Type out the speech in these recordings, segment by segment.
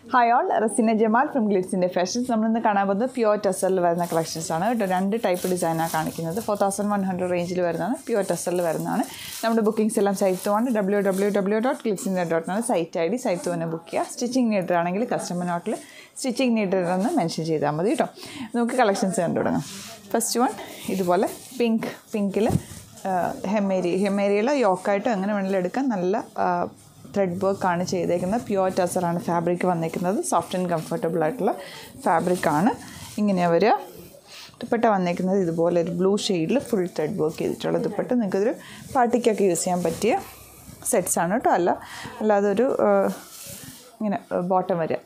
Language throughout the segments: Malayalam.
hi all Rasina Jamal from ഗ്ലിറ്റ്സിൻ്റെ ഫാഷൻസ് നമ്മളിന്ന് കാണാൻ പോകുന്നത് പ്യുവർ ടെസറിൽ വരുന്ന കളക്ഷൻസ് ആണ് കേട്ടോ രണ്ട് ടൈപ്പ് ഡിസൈനാണ് കാണിക്കുന്നത് ഫോർ തൗസൻഡ് വൺ ഹൺഡ്രഡ് റേഞ്ചിൽ വരുന്നതാണ് പ്യുവർ ടെസറിൽ വരുന്നതാണ് നമ്മുടെ ബുക്കിംഗ്സ് എല്ലാം site one W W W dot ഗ്ലിറ്റ്സിൻ്റെ ഡോട്ട് ആണ് സൈറ്റ് ഐ ഡി സൈറ്റ് തന്നെ ബുക്ക് ചെയ്യുക സ്റ്റിച്ചിങ് നീഡർ ആണെങ്കിൽ കസ്റ്റമർ നോട്ടിൽ സ്റ്റിച്ചിങ് നീഡർ എന്ന് മെൻഷൻ ചെയ്താൽ മതി കേട്ടോ നമുക്ക് കളക്ഷൻസ് കണ്ടു തുടങ്ങാം ഫസ്റ്റ് വൺ ഇതുപോലെ പിങ്ക് പിങ്കിൽ ഹെമേരി ഹെമേരിയിൽ യോക്കായിട്ട് എങ്ങനെ വേണമെങ്കിലും എടുക്കാം നല്ല ത്രെഡ് വർക്കാണ് ചെയ്തേക്കുന്നത് പ്യുവർ ടസറാണ് ഫാബ്രിക് വന്നേക്കുന്നത് സോഫ്റ്റ് ആൻഡ് കംഫർട്ടബിൾ ആയിട്ടുള്ള ഫാബ്രിക്കാണ് ഇങ്ങനെയാണ് വരിക ദുപ്പട്ട വന്നേക്കുന്നത് ഇതുപോലെ ഒരു ബ്ലൂ ഷെയ്ഡിൽ ഫുൾ ത്രെഡ് വർക്ക് ചെയ്തിട്ടുള്ള ദുപ്പട്ട നിങ്ങൾക്കൊരു പാർട്ടിക്കൊക്കെ യൂസ് ചെയ്യാൻ പറ്റിയ സെറ്റ്സ് ആണ് കേട്ടോ അല്ല അല്ലാതെ ഒരു ഇങ്ങനെ ബോട്ടം വരിക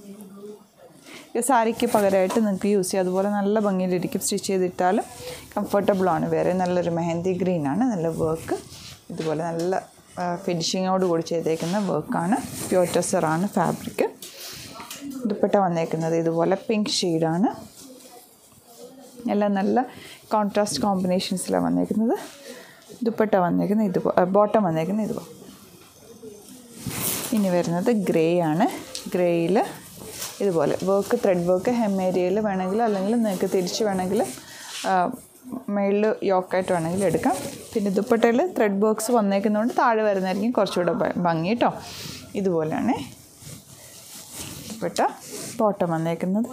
ഈ സാരിക്ക് പകരമായിട്ട് നിങ്ങൾക്ക് യൂസ് ചെയ്യാം അതുപോലെ നല്ല ഭംഗിയിലിരിക്കും സ്റ്റിച്ച് ചെയ്തിട്ടാലും കംഫർട്ടബിളാണ് വേറെ നല്ലൊരു മെഹന്തി ഗ്രീനാണ് നല്ല വർക്ക് ഇതുപോലെ നല്ല ഫിനിഷിങ്ങോട് കൂടി ചെയ്തേക്കുന്ന വർക്കാണ് പ്യോർ ടെസറാണ് ഫാബ്രിക് ദുപ്പട്ട വന്നേക്കുന്നത് ഇതുപോലെ പിങ്ക് ഷെയ്ഡാണ് എല്ലാം നല്ല കോൺട്രാസ്റ്റ് കോമ്പിനേഷൻസിലാണ് വന്നേക്കുന്നത് ദുപ്പട്ട വന്നേക്കുന്നത് ഇതുപോ ബോട്ടം വന്നേക്കുന്നത് ഇതുപോലെ ഇനി വരുന്നത് ഗ്രേ ആണ് ഗ്രേയിൽ ഇതുപോലെ വർക്ക് ത്രെഡ് വർക്ക് ഹെം ഏരിയയിൽ വേണമെങ്കിൽ അല്ലെങ്കിൽ നിങ്ങൾക്ക് തിരിച്ച് വേണമെങ്കിൽ മേളിൽ യോക്കായിട്ട് വേണമെങ്കിൽ എടുക്കാം പിന്നെ ദുപ്പട്ടയിൽ ത്രെഡ് ബോക്സ് വന്നേക്കുന്നതുകൊണ്ട് താഴെ വരുന്നതായിരിക്കും കുറച്ചുകൂടെ ഭംഗി കേട്ടോ ഇതുപോലെയാണ് ദുപ്പട്ട ബോട്ടം വന്നേക്കുന്നത്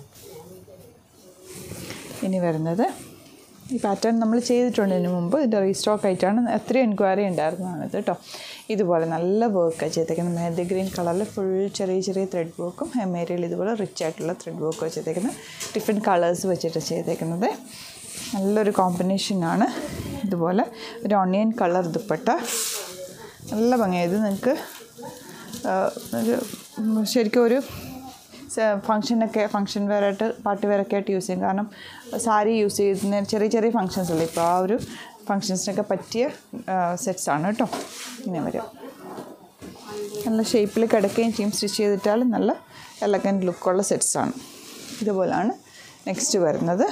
ഇനി വരുന്നത് ഈ പാറ്റേൺ നമ്മൾ ചെയ്തിട്ടുണ്ട് ഇതിന് മുമ്പ് ഇതിൻ്റെ റീസ്റ്റോക്ക് ആയിട്ടാണ് എത്രയും എൻക്വയറി ഉണ്ടായിരുന്നതാണ് ഇത് കേട്ടോ ഇതുപോലെ നല്ല വർക്ക് ചെയ്തേക്കുന്നത് മെഹന്തി ഗ്രീൻ കളറിൽ ഫുൾ ചെറിയ ചെറിയ ത്രെഡ് വർക്കും ഹെമേരിയയിൽ ഇതുപോലെ റിച്ച് ആയിട്ടുള്ള ത്രെഡ് വർക്ക് വെച്ചേക്കുന്നത് ഡിഫറെൻറ്റ് കളേഴ്സ് വെച്ചിട്ട് ചെയ്തേക്കുന്നത് നല്ലൊരു കോമ്പിനേഷനാണ് ഇതുപോലെ ഒരു ഓണിയൻ കളർ ദുപ്പട്ട നല്ല ഭംഗിയായത് നിങ്ങൾക്ക് ഒരു ശരിക്കും ഒരു ഫങ്ഷനൊക്കെ ഫങ്ഷൻ വെയറായിട്ട് പാർട്ടി വെയറൊക്കെ ആയിട്ട് യൂസ് ചെയ്യും കാരണം സാരി യൂസ് ചെയ്യുന്ന ചെറിയ ചെറിയ ഫങ്ഷൻസ് ഉള്ളു ഇപ്പോൾ ആ ഒരു ഫങ്ഷൻസിനൊക്കെ പറ്റിയ സെറ്റ്സാണ് കേട്ടോ ഇങ്ങനെ വരും നല്ല ഷേപ്പിൽ കിടക്കുകയും ചെയ്യും സ്റ്റിച്ച് ചെയ്തിട്ടാലും നല്ല എലഗൻറ്റ് ലുക്കുള്ള സെറ്റ്സാണ് ഇതുപോലാണ് നെക്സ്റ്റ് വരുന്നത്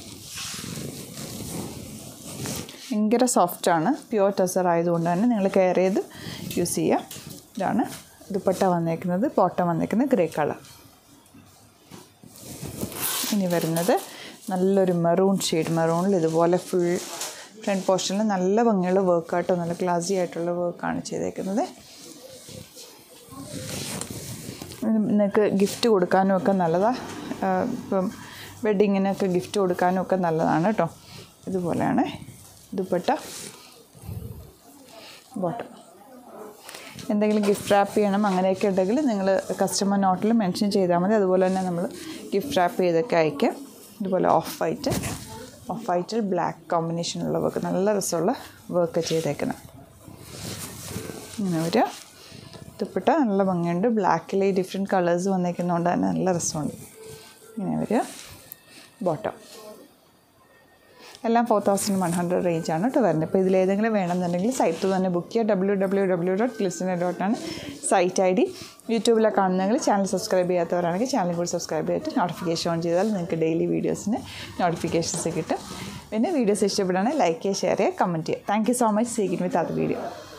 ഭയങ്കര സോഫ്റ്റാണ് പ്യുവർ ടെസർ ആയതുകൊണ്ട് തന്നെ നിങ്ങൾ കെയർ ചെയ്ത് യൂസ് ചെയ്യുക ഇതാണ് ദുപ്പട്ട വന്നേക്കുന്നത് ബോട്ടം വന്നേക്കുന്നത് ഗ്രേ കളർ ഇനി വരുന്നത് നല്ലൊരു മെറൂൺ ഷെയ്ഡ് മെറൂണിൽ ഇതുപോലെ ഫുൾ ഫ്രണ്ട് പോർഷനിൽ നല്ല ഭംഗിയുള്ള വർക്കായിട്ടോ നല്ല ക്ലാസി ആയിട്ടുള്ള വർക്കാണ് ചെയ്തേക്കുന്നത് നിങ്ങൾക്ക് ഗിഫ്റ്റ് കൊടുക്കാനും ഒക്കെ നല്ലതാണ് ഇപ്പം വെഡ്ഡിങ്ങിനൊക്കെ ഗിഫ്റ്റ് കൊടുക്കാനും ഒക്കെ നല്ലതാണ് കേട്ടോ ഇതുപോലെയാണ് ദുപ്പട്ട ബോട്ടം എന്തെങ്കിലും ഗിഫ്റ്റ് റാപ്പ് ചെയ്യണം അങ്ങനെയൊക്കെ ഉണ്ടെങ്കിൽ നിങ്ങൾ കസ്റ്റമർ നോട്ടിൽ മെൻഷൻ ചെയ്താൽ മതി അതുപോലെ തന്നെ നമ്മൾ ഗിഫ്റ്റ് റാപ്പ് ചെയ്തൊക്കെ അയക്കാം ഇതുപോലെ ഓഫ് വൈറ്റ് ഓഫ് വൈറ്റിൽ ബ്ലാക്ക് കോമ്പിനേഷനുള്ള വർക്ക് നല്ല രസമുള്ള വർക്ക് ചെയ്തേക്കണം ഇങ്ങനെ ഒരു ദുപ്പട്ട നല്ല ഭംഗിയുണ്ട് ബ്ലാക്കിൽ ഈ ഡിഫറെൻറ്റ് കളേഴ്സ് വന്നേക്കുന്നതുകൊണ്ട് തന്നെ നല്ല രസമുണ്ട് ഇങ്ങനെ വരിക ബോട്ടം എല്ലാം four thousand one hundred range ആണ് കേട്ടോ വരുന്നത് ഇപ്പോൾ ഇതിലേതെങ്കിലും വേണമെന്നുണ്ടെങ്കിൽ സൈറ്റ് തന്നെ ബുക്ക് ചെയ്യുക ഡബ്ല്യൂ ഡബ്ല്യൂ ഡബ്ല്യൂ ഡോട്ട് ക്ലിസിന ഡോട്ട് ആണ് സൈറ്റ് ഐ ഡി യൂട്യൂബിലൊക്കെ കാണുന്നെങ്കിൽ ചാനൽ സബ്സ്ക്രൈബ് ചെയ്യാത്തവരാണെങ്കിൽ ചാനൽ കൂടി സബ്സ്ക്രൈബ് ചെയ്തിട്ട് നോട്ടിഫിക്കേഷൻ ഓൺ ചെയ്താൽ നിങ്ങൾക്ക് ഡെയിലി വീഡിയോസിന് നോട്ടിഫിക്കേഷൻസ് കിട്ടും പിന്നെ വീഡിയോസ് ഇഷ്ടപ്പെടുകയാണെങ്കിൽ ലൈക്ക് ചെയ്യുക ഷെയർ ചെയ്യുക കമൻറ്റ് ചെയ്യുക താങ്ക് യു സോ മച്ച് സീക്കിൻ വിത്ത് അത് വീഡിയോ